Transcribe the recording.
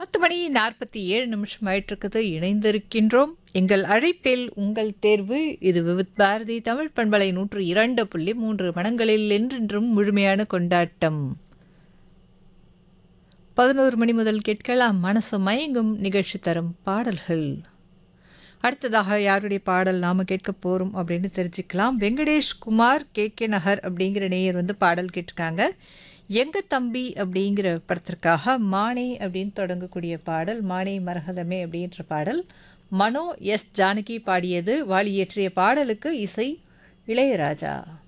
பத்து மணி நாற்பத்தி ஏழு நிமிஷம் ஆயிட்டிருக்குது இணைந்திருக்கின்றோம் எங்கள் அழைப்பில் உங்கள் தேர்வு இது விவித் பாரதி தமிழ் பண்பலை நூற்று இரண்டு புள்ளி மூன்று மனங்களில் என்றென்றும் முழுமையான கொண்டாட்டம் பதினோரு மணி முதல் கேட்கலாம் மனசு மயங்கும் நிகழ்ச்சி தரும் பாடல்கள் அடுத்ததாக யாருடைய பாடல் நாம் கேட்க போகிறோம் அப்படின்னு தெரிஞ்சுக்கலாம் வெங்கடேஷ் குமார் கே கே நகர் அப்படிங்கிற நேயர் வந்து பாடல் கேட்டிருக்காங்க எங்க தம்பி அப்படிங்கிற படத்திற்காக மானே அப்படின்னு தொடங்கக்கூடிய பாடல் மானே மரகதமே அப்படின்ற பாடல் மனோ எஸ் ஜானகி பாடியது வாலி இயற்றிய பாடலுக்கு இசை இளையராஜா